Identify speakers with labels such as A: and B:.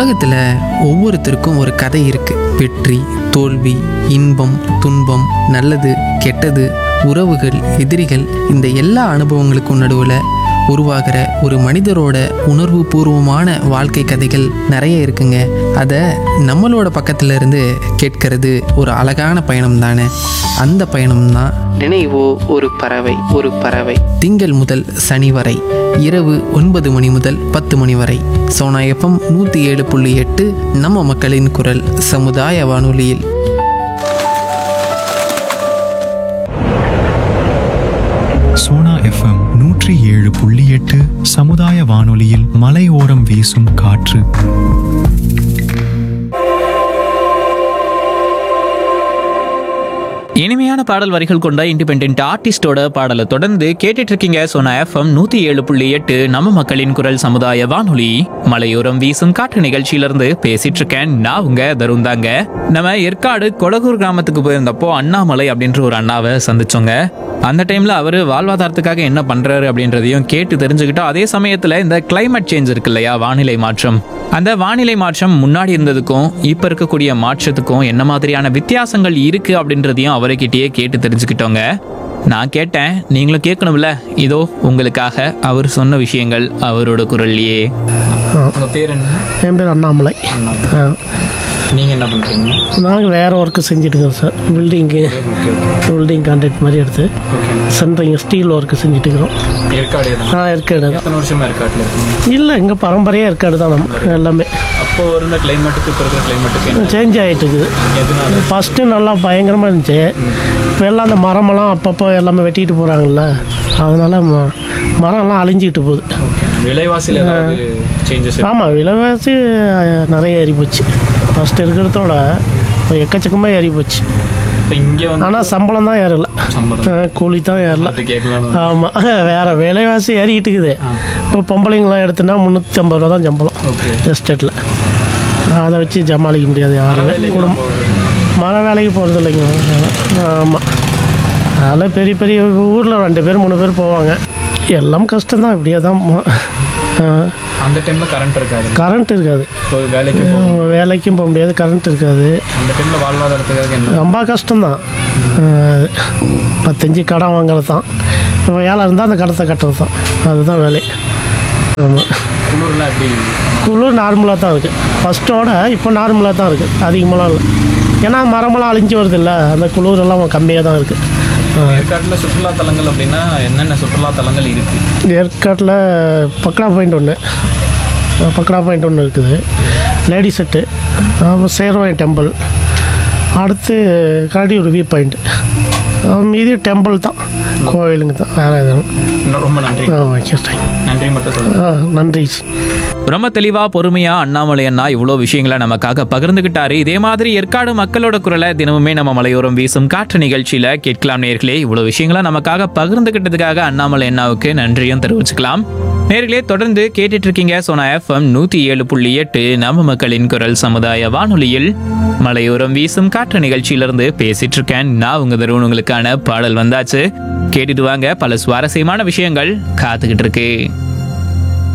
A: உலகத்தில் ஒவ்வொருத்தருக்கும் ஒரு கதை இருக்கு வெற்றி தோல்வி இன்பம் துன்பம் நல்லது கெட்டது உறவுகள் எதிரிகள் இந்த எல்லா அனுபவங்களுக்கும் நடுவில் உருவாகிற ஒரு மனிதரோட உணர்வு பூர்வமான வாழ்க்கை கதைகள் நிறைய இருக்குங்க அதை நம்மளோட பக்கத்துல இருந்து கேட்கறது ஒரு அழகான பயணம் தானே அந்த பயணம் தான் நினைவோ ஒரு பறவை ஒரு பறவை திங்கள் முதல் சனி வரை இரவு ஒன்பது மணி முதல் பத்து மணி வரை சோனா எஃப்எம் நூற்றி ஏழு புள்ளி எட்டு நம்ம மக்களின் குரல் சமுதாய வானொலியில்
B: சோனா எஃப்எம் நூற்றி ஏழு புள்ளி எட்டு சமுதாய வானொலியில் மலையோரம் வீசும் காற்று
C: இனிமையான பாடல் வரிகள் கொண்ட இண்டிபெண்ட் ஆர்டிஸ்டோட பாடலை தொடர்ந்து கேட்டுட்டு இருக்கீங்க சோனா எஃப்எம் நூத்தி ஏழு புள்ளி எட்டு நம்ம மக்களின் குரல் சமுதாய வானொலி மலையோரம் வீசும் காற்று நிகழ்ச்சியில இருந்து பேசிட்டு இருக்கேன் நான் உங்க தருண் தாங்க நம்ம ஏற்காடு கொடகூர் கிராமத்துக்கு போயிருந்தப்போ அண்ணாமலை அப்படின்ற ஒரு அண்ணாவை சந்திச்சோங்க அந்த டைம்ல அவரு வாழ்வாதாரத்துக்காக என்ன பண்றாரு அப்படின்றதையும் கேட்டு தெரிஞ்சுக்கிட்டோம் அதே சமயத்துல இந்த climate சேஞ்ச் இருக்கு இல்லையா வானிலை மாற்றம் அந்த வானிலை மாற்றம் முன்னாடி இருந்ததுக்கும் இப்ப இருக்கக்கூடிய மாற்றத்துக்கும் என்ன மாதிரியான வித்தியாசங்கள் இருக்கு அப்படின்றதையும் அவர்கிட்டயே கேட்டு தெரிஞ்சுக்கிட்டோங்க நான் கேட்டேன் நீங்களும் கேட்கணும்ல இதோ உங்களுக்காக அவர் சொன்ன விஷயங்கள் அவரோட குரல்லையே உங்க பேர் என்ன
D: என் பேர் அண்ணாமலை
C: நீங்க என்ன பண்றீங்க
D: நாங்கள் வேறு ஒர்க்கு செஞ்சுட்டுருக்கோம் சார் பில்டிங்கு பில்டிங் கான்ட்ராக்ட் மாதிரி எடுத்து சென்ட்ரிங் ஸ்டீல் ஒர்க்கு செஞ்சுட்டுருக்கிறோம்
C: ஏற்காடு
D: ஆ ஏற்காடு தான்
C: எத்தனை வருஷமா ஏற்காட்டில் இருக்கீங்க
D: இல்லை எங்கள் பரம்பரையாக ஏற்காடு தான் நம்ம எல்லாமே
C: அப்போ இருந்த கிளைமேட்டுக்கு இப்போ இருக்கிற கிளைமேட்டுக்கு
D: சேஞ்ச் ஆகிட்டு இருக்குது
C: எதனால
D: ஃபஸ்ட்டு நல்லா பயங்கரமாக இருந்துச்சு இப்போ எல்லாம் அந்த மரமெல்லாம் அப்பப்போ எல்லாமே வெட்டிட்டு போகிறாங்கல்ல அதனால் ம மரம்லாம் அழிஞ்சிக்கிட்டு போகுது
C: விலைவாசியில் ஏதாவது சேஞ்சஸ்
D: ஆமாம் விலைவாசி அஹ், நிறைய ஏறி போச்சு ஃபஸ்ட்டு இருக்கிறதோட இப்போ எக்கச்சக்கமாக ஏறி போச்சு
C: இப்போ இங்கே வந்து
D: ஆனால் சம்பளம் தான் ஏறல
C: சம்பளம்
D: அஹ், கூலி தான் ஏறல
C: அது கேட்கலாம்
D: ஆமாம் வேறு விலைவாசி ஏறிக்கிட்டு இருக்குது இப்போ பொம்பளைங்களாம் எடுத்தோன்னா முந்நூற்றி ஐம்பது ரூபா தான் சம்பளம்
C: ஓகே
D: எஸ்டேட்டில் அதை வச்சு சமாளிக்க முடியாது யாருமே குடும்பம் மர வேலைக்கு போகிறது இல்லைங்க ஆமாம் அதெல்லாம் பெரிய பெரிய ஊரில் ரெண்டு பேர் மூணு பேர் போவாங்க எல்லாம் கஷ்டம்தான் இப்படியே தான்
C: அந்த டைம்ல கரண்ட் இருக்காது
D: கரண்ட் இருக்காது
C: இப்போ வேலைக்கு
D: அஹ் வேலைக்கும் போக முடியாது கரண்ட் இருக்காது
C: அந்த டைம்ல வாழ்வாதாரத்துக்காக என்ன
D: ரொம்ப கஷ்டம்தான் அஹ் பத்தஞ்சு கடன் வாங்குறது தான் இப்போ வேலை இருந்தால் அந்த கடத்தை கட்டுறது தான் அதுதான் வேலை ஆமாம்
C: குளூர்லாம் எப்படி
D: குளிர் நார்மலாக தான் இருக்குது ஃபஸ்ட்டோட இப்போ நார்மலாக தான் இருக்குது அதிகமாலாம் இல்லை ஏன்னா மரமெல்லாம் அழிஞ்சு வருது இல்லை அந்த குளிரெல்லாம் கம்மியாக தான் இருக்குது
C: ஏற்காட்டில் சுற்றுலா தலங்கள் அப்படின்னா என்னென்ன சுற்றுலா தலங்கள் இருக்கு
D: ஏற்காட்டில் பக்கடா பாயிண்ட் ஒன்று பக்கடா பாயிண்ட் ஒன்று இருக்குது லேடி செட்டு அப்புறம் சேர்வாய் டெம்பிள் அடுத்து கரடியூர் வியூ பாயிண்ட் மீதி டெம்பிள் தான் கோயிலுங்க தான் வேறு எதுவும்
C: ரொம்ப நன்றி
D: ஆ ஓகே தேங்க்
C: நன்றி மட்டும் சொல்லுங்க
D: ஆ நன்றி
C: ரொம்ப தெளிவா பொறுமையா அண்ணாமலை அண்ணா இவ்வளோ விஷயங்களை நமக்காக பகிர்ந்துகிட்டாரு இதே மாதிரி ஏற்காடு மக்களோட குரலை தினமுமே நம்ம மலையோரம் வீசும் காற்று நிகழ்ச்சியில கேட்கலாம் நேர்களே இவ்வளோ விஷயங்களை நமக்காக பகிர்ந்துகிட்டதுக்காக அண்ணாமலை அண்ணாவுக்கு நன்றியும் தெரிவிச்சுக்கலாம் நேர்களே தொடர்ந்து கேட்டுட்டு இருக்கீங்க சோனா எஃப்எம் நூத்தி ஏழு புள்ளி எட்டு நம்ம மக்களின் குரல் சமுதாய வானொலியில் மலையோரம் வீசும் காற்று நிகழ்ச்சியிலிருந்து பேசிட்டு இருக்கேன் நான் உங்க தருண் உங்களுக்கான பாடல் வந்தாச்சு கேட்டுட்டு வாங்க பல சுவாரஸ்யமான விஷயங்கள் காத்துக்கிட்டு இருக்கு